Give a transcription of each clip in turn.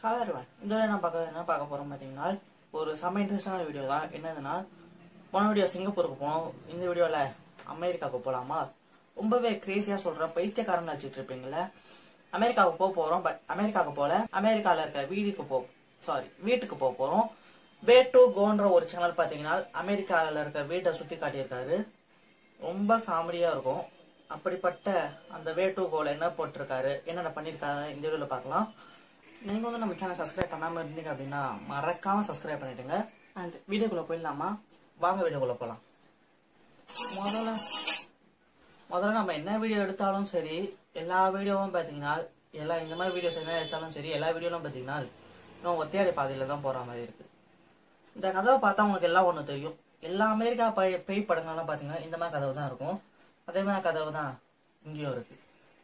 Hello everyone. இந்த video நான் பார்க்க என்ன பார்க்க போகிறோம் பார்த்தீங்கன்னா ஒரு செம்ம இன்ட்ரெஸ்டான வீடியோ தான் என்னதுன்னா போன வீடியோ சிங்கப்பூருக்கு போனோம் இந்த வீடியோவில் அமெரிக்காவுக்கு போகலாமா ரொம்பவே கிரேசியாக சொல்கிறேன் பைத்தியக்காரன் வச்சுட்டு இருப்பீங்களே அமெரிக்காவுக்கு போக போகிறோம் பட் அமெரிக்காவுக்கு போகல அமெரிக்காவில் இருக்க வீட்டுக்கு போ சாரி வீட்டுக்கு போக போகிறோம் வே டு கோன்ற ஒரு சேனல் பார்த்தீங்கன்னா அமெரிக்காவில் இருக்க வீட்டை சுற்றி காட்டியிருக்காரு ரொம்ப காமெடியாக இருக்கும் அப்படிப்பட்ட அந்த வே டு கோல என்ன போட்டிருக்காரு என்னென்ன பண்ணியிருக்காரு இந்த வீடியோவில் பார்க்கலாம் நீங்கள் வந்து நம்ம சேனல் சப்ஸ்கிரைப் பண்ணாமல் இருந்தீங்க அப்படின்னா மறக்காமல் சப்ஸ்கிரைப் பண்ணிடுங்க அண்ட் வீடியோக்குள்ளே போயிடலாமா வாங்க வீடியோக்குள்ளே போகலாம் முதல்ல முதல்ல நம்ம என்ன வீடியோ எடுத்தாலும் சரி எல்லா வீடியோவும் பார்த்தீங்கன்னா எல்லா இந்த மாதிரி வீடியோஸ் என்ன எடுத்தாலும் சரி எல்லா வீடியோலும் பார்த்தீங்கன்னா இன்னும் ஒத்தையாடி பாதையில் தான் போகிற மாதிரி இருக்குது இந்த கதவை பார்த்தா உங்களுக்கு எல்லாம் ஒன்று தெரியும் எல்லா அமெரிக்கா பழைய பேய் படங்கள்லாம் பார்த்தீங்கன்னா இந்த மாதிரி கதவு தான் இருக்கும் அதே மாதிரி கதவு தான் இங்கேயும் இருக்கு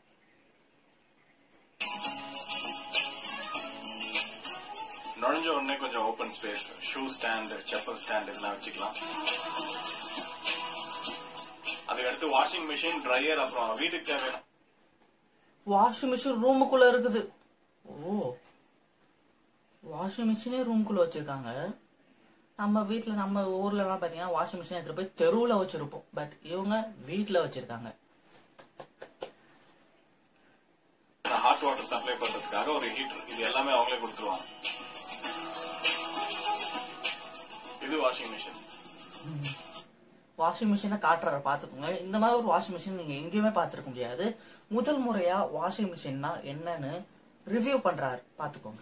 நுழைஞ்ச உடனே கொஞ்சம் open space shoe stand chappal stand இதெல்லாம் வச்சுக்கலாம் அதுக்கு அடுத்து வாஷிங் மிஷின் ட்ரையர் அப்புறம் வீட்டுக்கு தேவையான வாஷிங் மிஷின் ரூமுக்குள்ள இருக்குது ஓ வாஷிங் மிஷினே ரூமுக்குள்ள வச்சிருக்காங்க நம்ம வீட்டில் நம்ம ஊர்லலாம் பார்த்தீங்கன்னா வாஷிங் மிஷின் எடுத்துகிட்டு போய் தெருவில் வச்சிருப்போம் பட் இவங்க வீட்டில் வச்சிருக்காங்க ஹாட் வாட்டர் சப்ளை பண்றதுக்காக ஒரு ஹீட்டர் இது எல்லாமே அவங்களே கொடுத்துருவாங்க இது வாஷிங் மிஷின் வாஷிங் மிஷினை காட்டுறாரு பார்த்துக்கோங்க இந்த மாதிரி ஒரு வாஷிங் மிஷின் நீங்கள் எங்கேயுமே பார்த்துருக்க முடியாது முதல் முறையாக வாஷிங் மிஷின்னா என்னன்னு ரிவ்யூ பண்ணுறாரு பார்த்துக்கோங்க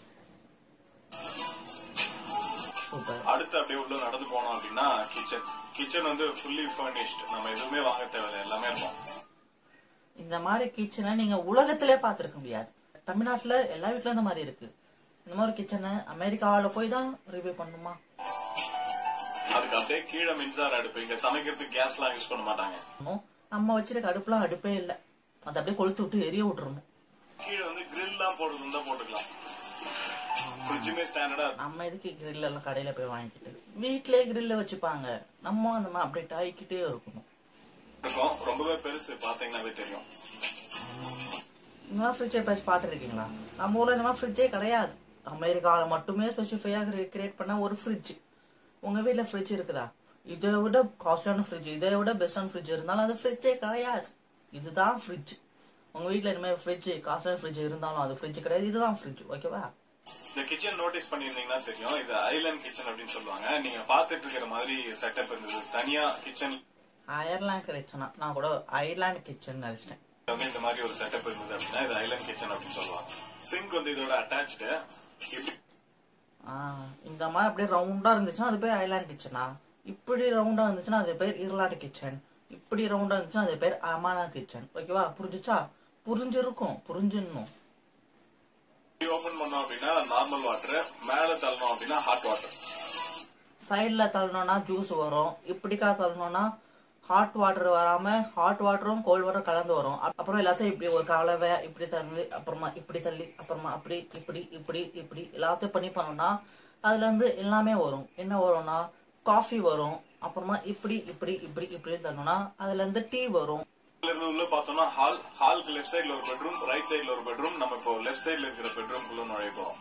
சூப்பர் அடுத்து அப்படியே உள்ள நடந்து போனோம் அப்படின்னா கிச்சன் கிச்சன் வந்து ஃபுல்லி ஃபர்னிஷ்ட் நம்ம எதுவுமே வாங்க தேவையில்லை எல்லாமே இருக்கும் இந்த மாதிரி கிச்சனை நீங்க உலகத்திலே பார்த்துருக்க முடியாது தமிழ்நாட்டுல எல்லா வீட்லயும் இந்த மாதிரி இருக்கு இந்த மாதிரி கிச்சனை அமெரிக்காவில போய் தான் ரிவ்யூ பண்ணுமா அதுக்கு அப்படியே கீழே மின்சார அடுப்பு இங்க சமைக்கிறதுக்கு கேஸ் எல்லாம் யூஸ் பண்ண மாட்டாங்க இன்னும் நம்ம வச்சிருக்க அடுப்புலாம் அடுப்பே இல்லை அதை அப்படியே கொளுத்து விட்டு எரிய விட்டுறணும் கீழே வந்து grill எல்லாம் போடுறது தான் போட்டுக்கலாம் ஃப்ரிட்ஜுமே ஸ்டாண்டர்டா நம்ம எதுக்கு grill எல்லாம் கடையில போய் வாங்கிக்கிட்டு வீட்லயே grill வச்சுப்பாங்க நம்ம அந்த மாதிரி அப்டேட் ஆகிக்கிட்டே இருக்கணும் இருக்கும் ரொம்பவே பெருசு பாத்தீங்கன்னாவே தெரியும் இந்த மாதிரி ஃப்ரிட்ஜை பேச்சு பார்த்துருக்கீங்களா நம்ம ஊர்ல இந்த மாதிரி ஃப்ரிட்ஜே கிடையாது அமெரிக்காவில் மட்டுமே ஸ்பெசிஃபையாக கிரியேட் பண்ண ஒரு ஃப்ரிட்ஜ் உங்க வீட்டில் ஃப்ரிட்ஜ் இருக்குதா இதை விட காஸ்ட்லியான ஃப்ரிட்ஜ் இதை விட பெஸ்டான ஃப்ரிட்ஜ் இருந்தாலும் அது ஃப்ரிட்ஜே கிடையாது இதுதான் ஃப்ரிட்ஜ் உங்க வீட்டில் இனிமேல் ஃப்ரிட்ஜ் காஸ்ட்லியான ஃப்ரிட்ஜ் இருந்தாலும் அது ஃப்ரிட்ஜ் கிடையாது இதுதான் ஃப்ரிட்ஜ் ஓகேவா இந்த கிச்சன் நோட்டீஸ் பண்ணியிருந்தீங்கன்னா தெரியும் இது ஐலாண்ட் கிச்சன் அப்படின்னு சொல்லுவாங்க நீங்க பாத்துட்டு இருக்கிற மாதிரி செட்டப் இருந்தது தனியா கிச்சன் அயர்லாந்து கிச்சனா நான் கூட ஐர்லாண்ட் கிச்சன் நினச்சிட்டேன் வந்து இந்த மாதிரி ஒரு செட்டப் இருந்தது அப்படின்னா இது ஐலாண்ட் கிச்சன் அப்படின்னு சொல்லுவாங்க சிங்க் வந்து இதோட அட்டாச்சு இப்படி இந்த மாதிரி அப்படியே ரவுண்டா இருந்துச்சுன்னா அது பேர் ஐலாண்ட் கிச்சனா இப்படி ரவுண்டா இருந்துச்சுன்னா அது பேர் இர்லாண்டு கிச்சன் இப்படி ரவுண்டா இருந்துச்சுன்னா அது பேர் அமானா கிச்சன் ஓகேவா புரிஞ்சுச்சா புரிஞ்சிருக்கும் புரிஞ்சிடணும் ஓபன் பண்ணோம் அப்படின்னா நார்மல் வாட்டர் மேல தள்ளணும் அப்படின்னா ஹாட் வாட்டர் சைடில் தள்ளணும்னா ஜூஸ் வரும் இப்படிக்கா தள்ளணும்னா ஹாட் வாட்டர் வராம ஹாட் வாட்டரும் கோல்ட் வாட்டர் கலந்து வரும் அப்~ அப்புறம் எல்லாத்தையும் இப்படி ஒரு கலவை இப்படி தள்ளி அப்புறமா இப்படி தள்ளி அப்புறமா அப்படி இப்படி இப்படி இப்படி எல்லாத்தையும் பண்ணி பண்ணோம்னா அதுல இருந்து எல்லாமே வரும் என்ன வரும்னா காஃபி வரும் அப்புறமா இப்படி இப்படி இப்படி இப்படி தள்ளணும்னா அதுல இருந்து டீ வரும் இதுல இருந்து உள்ள பார்த்தோம்னா ஹால் ஹாலுக்கு லெஃப்ட் சைடுல ஒரு பெட்ரூம் ரைட் சைடுல ஒரு பெட்ரூம் நம்ம இப்போ லெஃப்ட் சைடுல இருக்கிற பெட்ரூம் குள்ள நுழைய போறோம்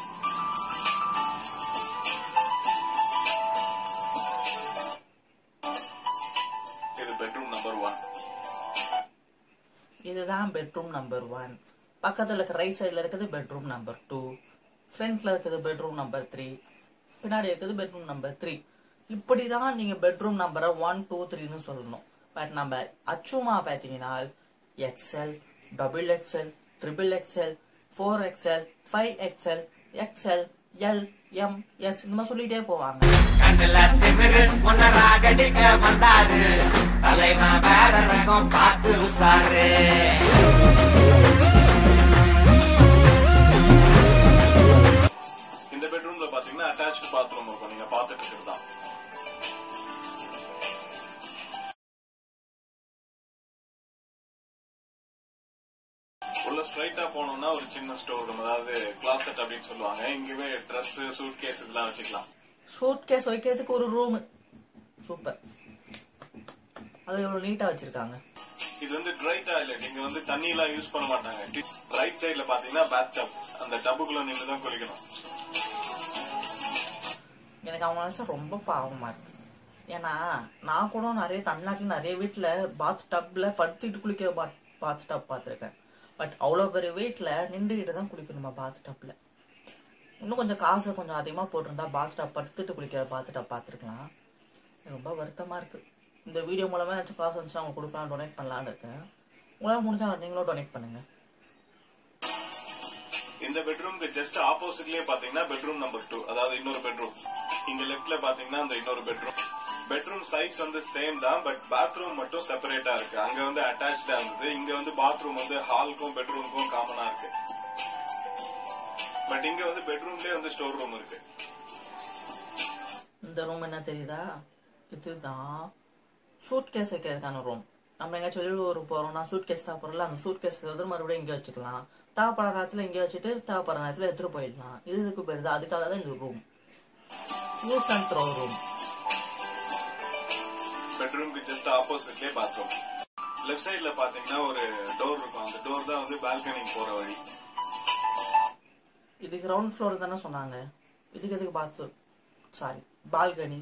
இது பெட்ரூம் நம்பர் ஒன் இதுதான் பெட்ரூம் நம்பர் ஒன் பக்கத்தில் இருக்க ரைட் சைடில் இருக்குது பெட்ரூம் நம்பர் டூ ஃப்ரண்ட்ல இருக்குது பெட்ரூம் நம்பர் த்ரீ பின்னாடி இருக்குது பெட்ரூம் நம்பர் த்ரீ இப்படி தான் நீங்கள் பெட்ரூம் நம்பரை ஒன் டூ த்ரீன்னு சொல்லணும் பட் நம்ம அச்சுமா பார்த்தீங்கன்னா XL double XL triple XL four XL five XL XL L M S இந்த மாதிரி சொல்லிட்டே போவாங்க கண்ணுல திமிரு உன்ன ராகடிக்க வந்தாரு தலைவன் வேற ரகம் பார்த்து உசாரு இந்த பெட்ரூம்ல பாத்தீங்கன்னா அட்டாச்சு பாத்ரூம் இருக்கும் நீங்க பாத்துட்டு இருக்கிறது தான் உள்ள ஸ்ட்ரைட்டா போனோம்னா ஒரு சின்ன ஸ்டோர் ரூம் அதாவது கிளாசெட் அப்படின்னு சொல்லுவாங்க இங்கவே ட்ரெஸ் சூட் கேஸ் இதெல்லாம் வச்சுக்கலாம் சூட் கேஸ் வைக்கிறதுக்கு ஒரு ரூம் சூப்பர் அது எவ்வளோ நீட்டாக வச்சுருக்காங்க இது வந்து ட்ரை டாய்லெட் இங்க வந்து தண்ணி எல்லாம் யூஸ் பண்ண மாட்டாங்க ரைட் சைடுல பாத்தீங்கன்னா பேத் டப் அந்த டப்புக்குள்ள நின்று தான் குளிக்கணும் எனக்கு அவங்க நினச்சா ரொம்ப பாவமா இருக்கு ஏன்னா நான் கூட நிறைய தமிழ்நாட்டில் நிறைய வீட்டில் பாத் டப்பில் படுத்துக்கிட்டு குளிக்கிற பாத் பாத் டப் பார்த்துருக்கேன் பட் அவ்வளோ பெரிய வீட்டில் நின்றுக்கிட்டு தான் குளிக்கணுமா பாத் டப்பில் இன்னும் கொஞ்சம் காசை கொஞ்சம் அதிகமாக போட்டிருந்தா பாத் டப் படுத்துட்டு குளிக்கிற பாத் டப் பார்த்துருக்கலாம் ரொம்ப வருத்தமாக இருக்குது இந்த வீடியோ மூலமாக ஏதாச்சும் காசு வந்துச்சு அவங்க கொடுக்கலாம் டொனேட் பண்ணலான்னு இருக்கேன் உங்களால் முடிஞ்சா நீங்களும் டொனேட் பண்ணுங்கள் இந்த பெட்ரூம்க்கு ஜஸ்ட் ஆப்போசிட்லயே பாத்தீங்கன்னா பெட்ரூம் நம்பர் டூ அதாவது இன்னொரு பெட்ரூம் இங்க லெஃப்ட்ல பாத்தீங்கன்னா அந்த இன்னொரு பெட்ரூம் பெட்ரூம் சைஸ் வந்து சேம் தான் பட் பாத்ரூம் மட்டும் செப்பரேட்டா இருக்கு அங்க வந்து அட்டாச்சா இருந்தது இங்க வந்து பாத்ரூம் வந்து ஹாலுக்கும் பெட்ரூமுக்கும் காமனா இருக்கு பட் இங்க வந்து பெட்ரூம்லயே வந்து ஸ்டோர் ரூம் இருக்கு இந்த ரூம் என்ன தெரியுதா இதுதான் சூட் கேஸ் வைக்கிறதுக்கான ரூம் நம்ம எங்கேயாச்சும் வெளியூர் போறோம்னா சூட் கேஸ் தேவைப்படல அந்த சூட் கேஸ் வந்து மறுபடியும் இங்கே வச்சுக்கலாம் தேவைப்படுற நேரத்தில் இங்கே வச்சுட்டு தேவைப்படுற நேரத்தில் எடுத்துட்டு போயிடலாம் இது இதுக்கு போயிருது அதுக்காக தான் இந்த room use and throw room பெட்ரூம்க்கு ஜஸ்ட் ஆப்போசிட்லயே பாத்ரூம் லெஃப்ட் சைடுல பாத்தீங்கன்னா ஒரு டோர் இருக்கும் அந்த டோர் தான் வந்து பால்கனிக்கு போற வழி இது கிரவுண்ட் ஃப்ளோர் தானே சொன்னாங்க இதுக்கு எதுக்கு பாத்து சாரி பால்கனி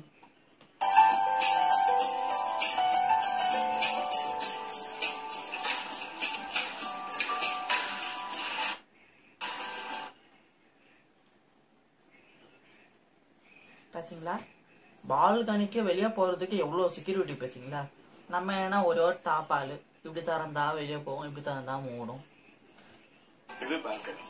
பார்த்தீங்களா பால்கனிக்கு வெளியே போகிறதுக்கு எவ்வளோ செக்யூரிட்டி பார்த்தீங்களா நம்ம ஏன்னா ஒரே ஒரு டாப்பால் இப்படி திறந்தா வெளியே போவோம் இப்படி திறந்தா மூடும் இது பால்கனி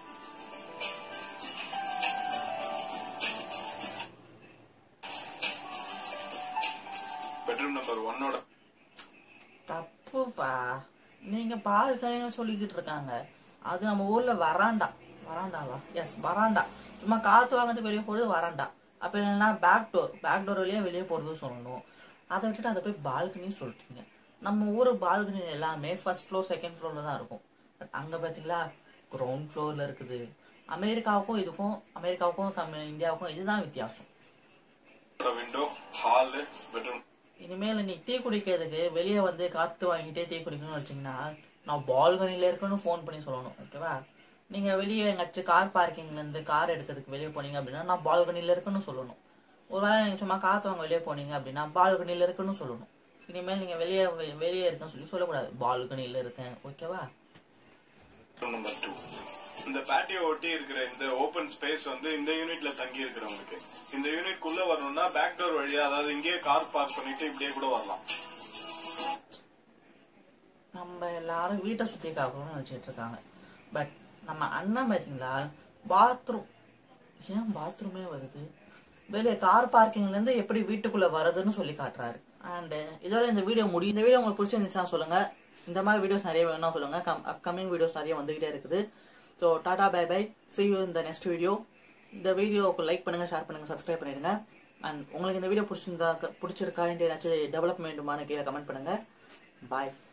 பெட்ரூம் நம்பர் ஒன்னோட தப்புப்பா நீங்க பால்கனின்னு சொல்லிக்கிட்டு இருக்காங்க அது நம்ம ஊர்ல வராண்டா வராண்டாவா எஸ் வராண்டா சும்மா காத்து வாங்கிட்டு வெளியே போறது வராண்டா அப்ப என்னன்னா பேக் டோர் பேக் டோர் வழியா வெளியே போறது சொல்லணும் அதை விட்டுட்டு அதை போய் பால்கனின்னு சொல்லிட்டீங்க நம்ம ஊர் பால்கனி எல்லாமே ஃபர்ஸ்ட் ஃப்ளோர் செகண்ட் ஃப்ளோர்ல தான் இருக்கும் பட் அங்க பாத்தீங்களா கிரவுண்ட் ஃப்ளோர்ல இருக்குது அமெரிக்காவுக்கும் இதுக்கும் அமெரிக்காவுக்கும் தமிழ் இந்தியாவுக்கும் இதுதான் வித்தியாசம் விண்டோ ஹால் பெட்ரூம் இனிமேல் நீ டீ குடிக்கிறதுக்கு வெளியே வந்து காத்து வாங்கிட்டே டீ குடிக்கணும்னு வச்சிங்கன்னா நான் பால்கனியில் இருக்கேன்னு ஃபோன் பண்ணி சொல்லணும் ஓகேவா நீங்கள் வெளியே எங்காச்சும் கார் பார்க்கிங்லேருந்து கார் எடுக்கிறதுக்கு வெளியே போனீங்க அப்படின்னா நான் பால்கனியில் இருக்குன்னு சொல்லணும் ஒருவேளை நீங்கள் சும்மா காற்று வாங்க வெளியே போனீங்க அப்படின்னா பால்கனியில் இருக்குன்னு சொல்லணும் இனிமேல் நீங்கள் வெளியே வெ- வெளியே இருக்கேன்னு சொல்லி சொல்லக்கூடாது பால்கனியில் இருக்கேன் ஓகேவா நம்பர் டூ இந்த பேட்டியோ ஒட்டி இருக்கிற இந்த ஓபன் ஸ்பேஸ் வந்து இந்த யூனிட்ல தங்கி இருக்கிறவங்களுக்கு இந்த யூனிட் குள்ள வரணும்னா பேக் டோர் வழியா அதாவது இங்கேயே கார் பார்க் பண்ணிட்டு இப்படியே கூட வரலாம் நம்ம எல்லாரும் வீட்டை சுற்றி காக்கணும்னு வச்சுட்டு இருக்காங்க பட் நம்ம அண்ணன் பார்த்தீங்களா பாத்ரூம் ஏன் பாத்ரூமே வருது வெளியே கார் பார்க்கிங்லேருந்து எப்படி வீட்டுக்குள்ளே வருதுன்னு சொல்லி காட்டுறாரு அண்டு இதோட இந்த வீடியோ முடியும் இந்த வீடியோ உங்களுக்கு பிடிச்சிருந்துச்சுன்னா சொல்லுங்கள் இந்த மாதிரி வீடியோஸ் நிறைய வேணும்னா சொல்லுங்கள் கம் அப்கமிங் வீடியோஸ் நிறைய வந்துகிட்டே இருக்குது so tata bye bye see you இந்த நெக்ஸ்ட் வீடியோ இந்த வீடியோவுக்கு லைக் பண்ணுங்கள் ஷேர் பண்ணுங்கள் சப்ஸ்கிரைப் பண்ணிடுங்க அண்ட் உங்களுக்கு இந்த வீடியோ பிடிச்சிருந்தா பிடிச்சிருக்கா ஏதாச்சும் டெவலப்மெண்ட்டுமான கீழே கமெண்ட் பண்ணுங்கள் பாய்